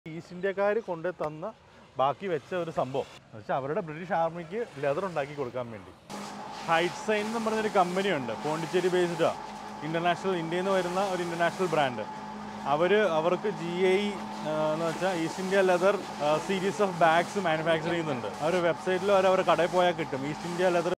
East ഇന്ത്യക്കാർ കൊണ്ടു തന്ന ബാക്കി വെച്ച ഒരു സംഭവം എന്ന് വെച്ചാൽ അവരുടെ ബ്രിട്ടീഷ് ആർമിക്ക് ലെതർ ഉണ്ടാക്കി കൊടുക്കാൻ വേണ്ടി ഹൈറ്റ് സൈൻ എന്ന് പറഞ്ഞൊരു കമ്പനിയുണ്ട് പോണ്ടിച്ചേരി ബേസ്ഡ് ഇൻ്റർനാഷണൽ ഇന്ത്യയിൽ നിന്ന് വരുന്ന ഒരു ഇൻ്റർനാഷണൽ ബ്രാൻഡ് അവർ അവർക്ക് ജി ഐ എന്ന് വെച്ചാൽ east India leather series of bags manufacture ചെയ്യുന്നുണ്ട് അവർ വെബ്സൈറ്റിൽ അവർ അവരുടെ കടയിൽ പോയാൽ കിട്ടും ഈസ്റ്റ് ഇന്ത്യ ലെതർ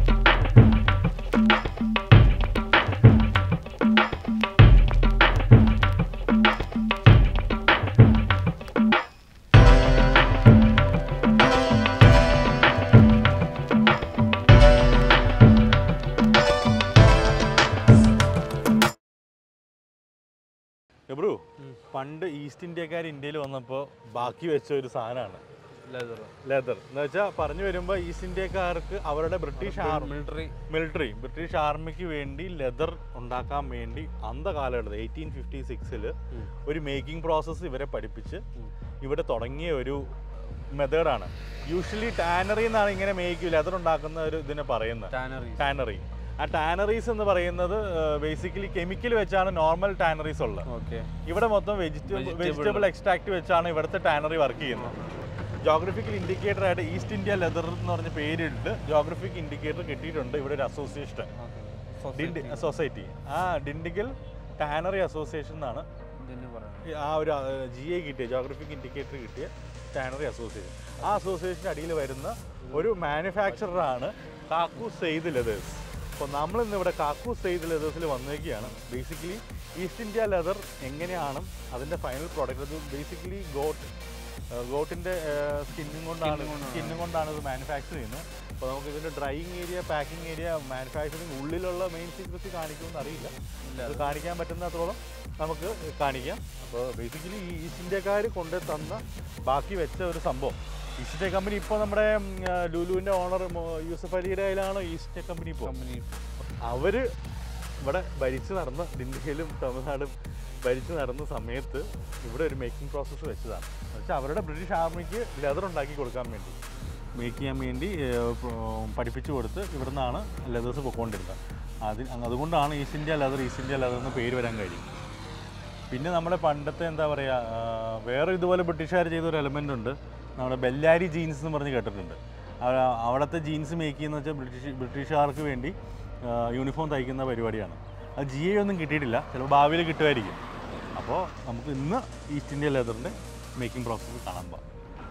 ബ്രൂ പണ്ട് ഈസ്റ്റ് ഇന്ത്യക്കാർ ഇന്ത്യയിൽ വന്നപ്പോൾ ബാക്കി വെച്ച ഒരു സാധനമാണ് ലെതർ ലെതർ എന്ന് വെച്ചാൽ പറഞ്ഞു വരുമ്പോൾ ഈസ്റ്റ് ഇന്ത്യക്കാർക്ക് അവരുടെ British army military military British ആർമിക്ക് വേണ്ടി ലെതർ ഉണ്ടാക്കാൻ വേണ്ടി അന്ത കാലഘട്ടത്തിൽ എയ്റ്റീൻ ഫിഫ്റ്റി സിക്സിൽ ഒരു മേക്കിംഗ് പ്രോസസ്സ് ഇവരെ പഠിപ്പിച്ച് ഇവിടെ തുടങ്ങിയ ഒരു മെത്തേഡാണ് യൂഷ്വലി ടാനറി എന്നാണ് ഇങ്ങനെ മേക്ക് ലെതർ ഉണ്ടാക്കുന്ന ഒരു ഇതിനെ പറയുന്നത് ടാനറി ടാനറി ആ ടാനറീസ് എന്ന് പറയുന്നത് ബേസിക്കലി കെമിക്കൽ വെച്ചാണ് നോർമൽ ടാനറീസ് ഉള്ളത് ഓക്കെ ഇവിടെ മൊത്തം വെജിറ്റബിൾ വെജിറ്റബിൾ എക്സ്ട്രാക്ട് വെച്ചാണ് ഇവിടുത്തെ ടാനറി വർക്ക് ചെയ്യുന്നത് ജോഗ്രഫിക്കൽ ഇൻഡിക്കേറ്റർ ആയിട്ട് ഈസ്റ്റ് ഇന്ത്യ ലെതർ എന്ന് പറഞ്ഞ പേരിട്ട് ജോഗ്രഫിക് ഇൻഡിക്കേറ്റർ കിട്ടിയിട്ടുണ്ട് ഇവിടെ ഒരു അസോസിയേഷൻ ഡിൻഡി സൊസൈറ്റി ആ ഡിണ്ടിഗൽ ടാനറി അസോസിയേഷൻ എന്നാണ് ഈ ആ ഒരു ജി ഐ കിട്ടിയ ജോഗ്രഫിക് ഇൻഡിക്കേറ്റർ കിട്ടിയ ടാനറി അസോസിയേഷൻ ആ അസോസിയേഷൻ്റെ അടിയിൽ വരുന്ന ഒരു മാനുഫാക്ചറാണ് കാക്കു സെയ്ദ് ലെതേഴ്സ് അപ്പോൾ നമ്മൾ ഇന്ന് ഇവിടെ കാക്കു സെയ്ദ് ലെതേഴ്സിൽ വന്നേക്കുകയാണ് ബേസിക്കലി ഈസ്റ്റ് ഇന്ത്യ ലെതർ എങ്ങനെയാണ് അതിൻ്റെ ഫൈനൽ പ്രോഡക്റ്റ് അത് ബേസിക്കലി ഗോട്ട് ഗോട്ടിൻ്റെ സ്കിന്നും കൊണ്ടാണ് സ്കിന്നും കൊണ്ടാണ് ഇത് മാനുഫാക്ചർ ചെയ്യുന്നത് അപ്പോൾ നമുക്ക് ഇതിൻ്റെ drying area packing area manufacturing ഉള്ളിലുള്ള മെയിൻ സീക്രറ്റ് കാണിക്കുമെന്ന് അറിയില്ല അത് കാണിക്കാൻ പറ്റുന്നത്രത്തോളം നമുക്ക് കാണിക്കാം അപ്പോൾ ബേസിക്കലി ഈ ഈസ്റ്റ് ഇന്ത്യക്കാർ കൊണ്ടു തന്ന ബാക്കി വെച്ച ഒരു സംഭവം ഈസ്റ്റ് ഇന്ത്യ കമ്പനി ഇപ്പോൾ നമ്മുടെ ഉം, ആ, ലുലുവിൻ്റെ ഓണർ യൂസഫ് അലിയുടെ കയ്യിലാണ് ഈസ്റ്റ് ഇന്ത്യ കമ്പനി ഇപ്പോൾ കമ്പനി അവർ ഇവിടെ ഭരിച്ച് നടന്ന ദിണ്ടിഗലും തമിഴ്നാടും ഭരിച്ച് നടന്ന സമയത്ത് ഇവിടെ ഒരു മേക്കിംഗ് പ്രോസസ്സ് വെച്ചതാണ് എന്നുവെച്ചാൽ അവരുടെ ബ്രിട്ടീഷ് ആർമിക്ക് ലെതർ ഉണ്ടാക്കി കൊടുക്കാൻ വേണ്ടി മേക്ക് ചെയ്യാൻ വേണ്ടി ഏർ, പ്ര- പഠിപ്പിച്ചു കൊടുത്ത് ഇവിടെ നിന്നാണ് ലെതേഴ്സ് പൊയ്ക്കൊണ്ടിരുന്നത് അത് അതുകൊണ്ടാണ് east India leather east India leather എന്ന് പേര് വരാൻ കഴിയും പിന്നെ നമ്മുടെ പണ്ടത്തെ എന്താ പറയുക ആ, വേറെ ഇതുപോലെ ബ്രിട്ടീഷുകാർ ചെയ്ത ഒരു എലമെൻ്റ് ഉണ്ട് നമ്മുടെ ബെല്ലാരി ജീൻസ് എന്ന് പറഞ്ഞ് കേട്ടിട്ടുണ്ട് അവ- അവിടുത്തെ ജീൻസ് മേക്ക് ചെയ്യുന്ന വെച്ചാൽ ബ്രിട്ടീഷ് ബ്രിട്ടീഷുകാർക്ക് വേണ്ടി യൂണിഫോം തയ്ക്കുന്ന പരിപാടിയാണ് അത് ജി ഐ ഒന്നും കിട്ടിയിട്ടില്ല ചിലപ്പോൾ ഭാവിയിൽ കിട്ടുമായിരിക്കും അപ്പോൾ നമുക്ക് ഇന്ന് ഈസ്റ്റ് ഇന്ത്യ ലെതറിൻ്റെ മേക്കിംഗ് പ്രോസസ്സ് കാണാൻ പോകാം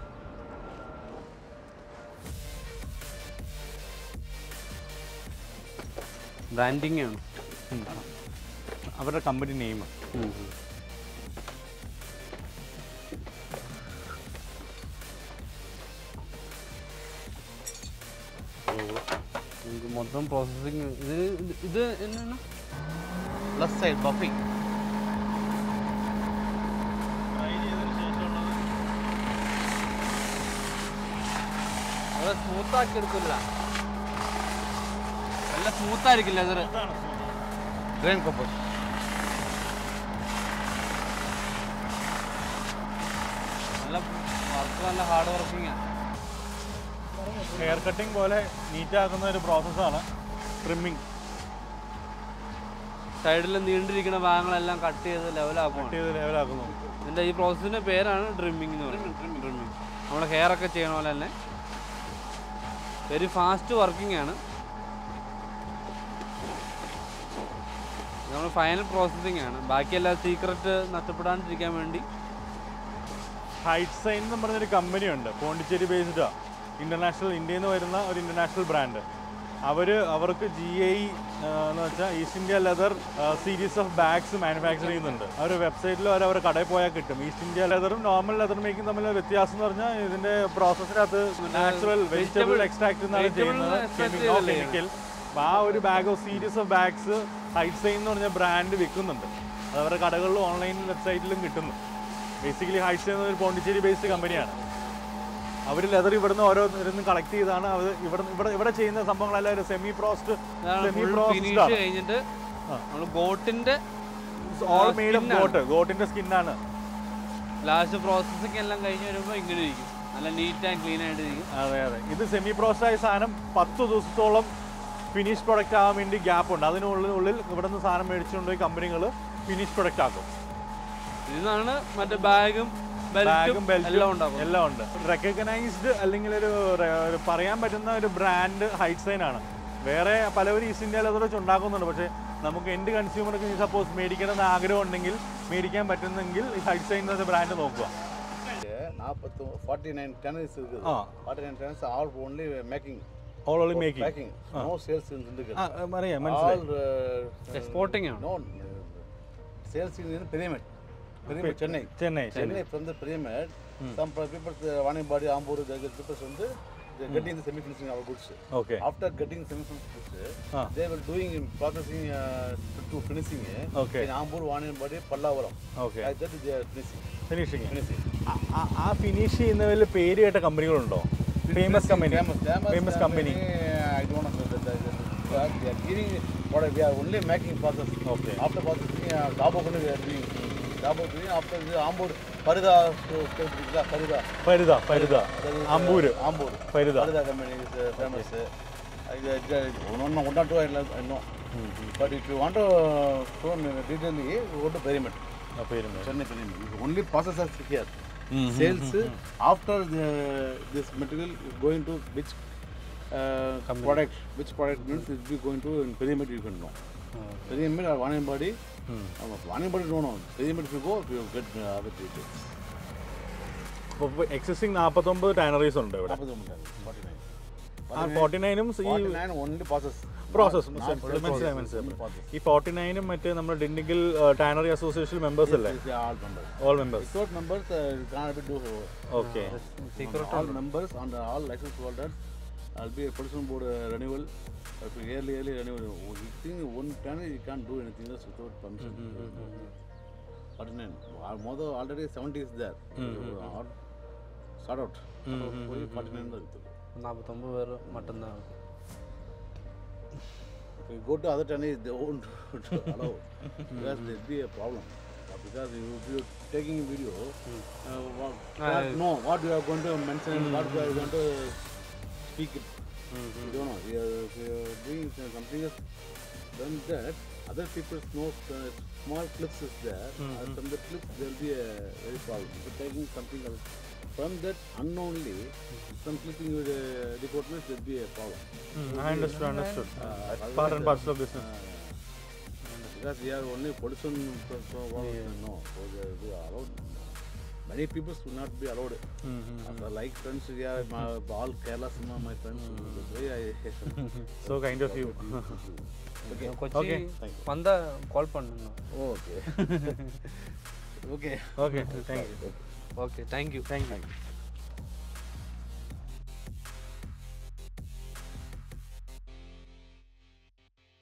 ബ്രാൻഡിങ് ആണ് അവരുടെ കമ്പനി നെയിം നമുക്ക് മൊത്തം പ്രോസസ്സിങ് ഇത് ഇത്- ഇത് എന്നാണ് പ്ലസ് സൈഡ് ബഫി അത് സ്മൂത്ത് ആക്കി എടുക്കില്ല നല്ല സ്മൂത്ത് ആയിരിക്കില്ല അത് ഗ്രെയിൻ കപ്പ് നല്ല വർക്ക് നല്ല ഹാർഡ് വർക്കിംഗ് ആണ് ഹെയർ കട്ടിംഗ് പോലെ നീറ്റാക്കുന്ന ഒരു പ്രോസസ്സാണ് ട്രിമ്മിങ് സൈഡിൽ നീണ്ടിരിക്കുന്ന ഭാഗങ്ങളെല്ലാം കട്ട് ചെയ്ത് ലെവലാക്കുവാണ് ചെയ്ത് ലെവലാക്കുന്നു ഇതിൻ്റെ ഈ പ്രോസസ്സിൻ്റെ പേരാണ് ഡ്രിമ്മിങ് എന്ന് പറയുന്നത് ഡ്രിമ്മിങ് നമ്മുടെ ഹെയർ ഒക്കെ ചെയ്യണ പോലെ തന്നെ വെരി ഫാസ്റ്റ് വർക്കിംഗ് ആണ് നമ്മൾ ഫൈനൽ പ്രോസസ്സിംഗ് ആണ് ബാക്കിയെല്ലാം സീക്രട്ട് നഷ്ടപ്പെടാണ്ടിരിക്കാൻ വേണ്ടി ഹൈറ്റ് സൈൻ എന്ന് പറഞ്ഞൊരു കമ്പനിയുണ്ട് പോണ്ടിച്ചേരി ബേസ്ഡ് ഇൻ്റർനാഷണൽ ഇന്ത്യയിൽ നിന്ന് വരുന്ന ഒരു ഇൻ്റർനാഷണൽ ബ്രാൻഡ് അവർ അവർക്ക് ജി ഐ എന്ന് വെച്ചാൽ east India leather series of bags manufacture ചെയ്യുന്നുണ്ട് അവർ വെബ്സൈറ്റിൽ അവർ അവരുടെ കടയിൽ പോയാൽ കിട്ടും ഈസ്റ്റ് ഇന്ത്യ ലെതറും നോർമൽ ലെതർ മേക്കിംഗ് തമ്മിലുള്ള വ്യത്യാസം എന്ന് പറഞ്ഞാൽ ഇതിൻ്റെ പ്രോസസ്സിനകത്ത് നാച്ചുറൽ വെജിറ്റബിൾ എക്സ്ട്രാക്ട് എന്നാണ് vegetable ചെയ്യുന്നത് extract ചെയ്തല്ലേ കെമിക്കൽ ആ ഒരു bag of series of bags Hidesign എന്ന് പറഞ്ഞ ബ്രാൻഡ് വിൽക്കുന്നുണ്ട് അത് അവരുടെ കടകളിലും ഓൺലൈൻ വെബ്സൈറ്റിലും കിട്ടുന്നു ബേസിക്കലി ഹൈറ്റ്സ് എന്ന ഒരു പോണ്ടിച്ചേരി ബേസ്ഡ് കമ്പനിയാണ് അവർ ലെതർ ഇവിടുന്ന് ഓരോന്ന് കളക്ട് ചെയ്താണ് അവർ ഇവിടെ ഇവിടെ ഇവിടെ ചെയ്യുന്ന സംഭവങ്ങളെല്ലാം ഒരു സെമി പ്രോസ്റ്റ് സെമി ഫിനിഷ് പ്രോസ്റ്റ് കഴിഞ്ഞിട്ട് ആ. നമ്മൾ ഗോട്ടിൻ്റെ ഓൾ മെയ്ഡ് ഓഫ് ഗോട്ട് ഗോട്ടിന്റെ സ്കിന്നാണ് ലാസ്റ്റ് പ്രോസസ്സിംഗ് എല്ലാം കഴിഞ്ഞ് വരുമ്പോൾ ഇങ്ങനെ ഇരിക്കും നല്ല നീറ്റ് ആൻഡ് ക്ലീൻ ആയിട്ട് ഇരിക്കും അതെ അതെ ഇത് സെമി പ്രോസ്റ്റ് ആയ സാധനം പത്ത് ദിവസത്തോളം ഫിനിഷ് പ്രൊഡക്റ്റ് ആവാൻ വേണ്ടി ഗ്യാപ്പ് ഉണ്ട് അതിനുള്ളിൽ ഉള്ളിൽ ഇവിടെ നിന്ന് സാധനം മേടിച്ചുകൊണ്ട് കമ്പനികൾ ഫിനിഷ് പ്രൊഡക്റ്റ് ആക്കും ഇതിന്നാണ് മറ്റേ ബാഗും ബാഗും ബെൽറ്റും എല്ലാം ഉണ്ടാവും എല്ലാം ഉണ്ട് റെക്കഗ്നൈസ്ഡ് അല്ലെങ്കിൽ ഒരു റെ- ഒരു പറയാൻ പറ്റുന്ന ഒരു ബ്രാൻഡ് ഹൈറ്റ് സൈൻ ആണ് വേറെ പലവരും ഈസ്റ്റ് ഇന്ത്യയിൽ അത് വെച്ച് ഉണ്ടാക്കുന്നുണ്ട് പക്ഷേ നമുക്ക് എൻ്റെ കൺസ്യൂമർക്ക് സപ്പോസ് മേടിക്കണം എന്ന് ആഗ്രഹം ഉണ്ടെങ്കിൽ മേടിക്കാൻ പറ്റുന്നെങ്കിൽ ഹൈറ്റ് സൈൻ എന്ന ബ്രാൻഡ് നോക്കുക நாற்பத்தி ஃபார்ட்டி நைன் டெனரிஸ் இருக்குது ആ forty nine tanneries all only making all only making packing no sales in Dindigul ആ അറിയാം മനസ്സിലായി ஆல் എക്സ്പോർട്ടിംഗ് ആണ് no sales in Periamet Periamet Chennai Chennai Chennai from the Periamet some peoples Vaniyambadi Ambur peoples வந்து getting the semi finishing our goods okay after getting semi finished goods Ah. they were doing in processing uh, to finishing uh, Okay. in ambur vaniyambadi pallavaram okay like that they are finishing finishing finishing ആ finish ചെയ്യുന്നതിൽ പേര് കേട്ട കമ്പനികളുണ്ടോ famous company famous famous, Famous company. i don't know the, the, the, the, they are giving what we are only making process Okay. after processing uh, dabo only we are doing dabo doing after the ambur parida parida Parida Parida Ambur ambur Parida parida company is uh, famous uh, I- I- one one or two I love- I know but if you want to uh, know detailedly go to pyramid ആ പേര് Chennai pyramid You only processors here sales after the this material is going to which uh, product which product means it will be going to in pyramid you can know pyramid or one body one body don't know pyramid if you go you get uh, other details അപ്പോൾ existing നാൽപ്പത്തൊമ്പത് tanneries ഉണ്ട് ഇവിടെ നാൽപ്പത് ഉണ്ടാകും forty nine ആ forty നയനും ഈ forty nine only process process മനസ്സിലായി മനസ്സിലായി ഈ ഫോർട്ടി നയനും മറ്റേ നമ്മുടെ ഡിണ്ടിഗൽ ടാനറി അസോസിയേഷൻ മെമ്പേഴ്സ് അല്ലേ all members all members without members uh, you cannot be do okay all members and all license holders I'll be a person board uh, renewal uh, so yearly yearly renewal you think one time you can't do anything else without permission but then our mother already 70 is there Or sort out പോയി 49 தான் இருக்குது നാൽപ്പത്തൊമ്പത് പേര് മട്ടുന്നതാണ് If you go to other channels, they won't allow because there'll be a problem. Uh, Because if you're taking a video, uh, what, cannot know what you are going to mention, what you are going to speak. It. You don't know. You are, if you are doing something else, then that other people know uh, small clips is there. Uh, from the clips, there'll be a very problem. If you're taking something else, from that unknownly, some clipping with uh, departments, there'll be a problem. I understood understood part and parts of business Because we are only pollution, so, so what, no, so they, they are allowed. Many people should not be allowed. After like friends, we are my, all Kerala, some of my friends. Very, I, so kind of you Kochi വந்த call பண்ணுங்க okay. okay. Okay thank you okay thank you thank U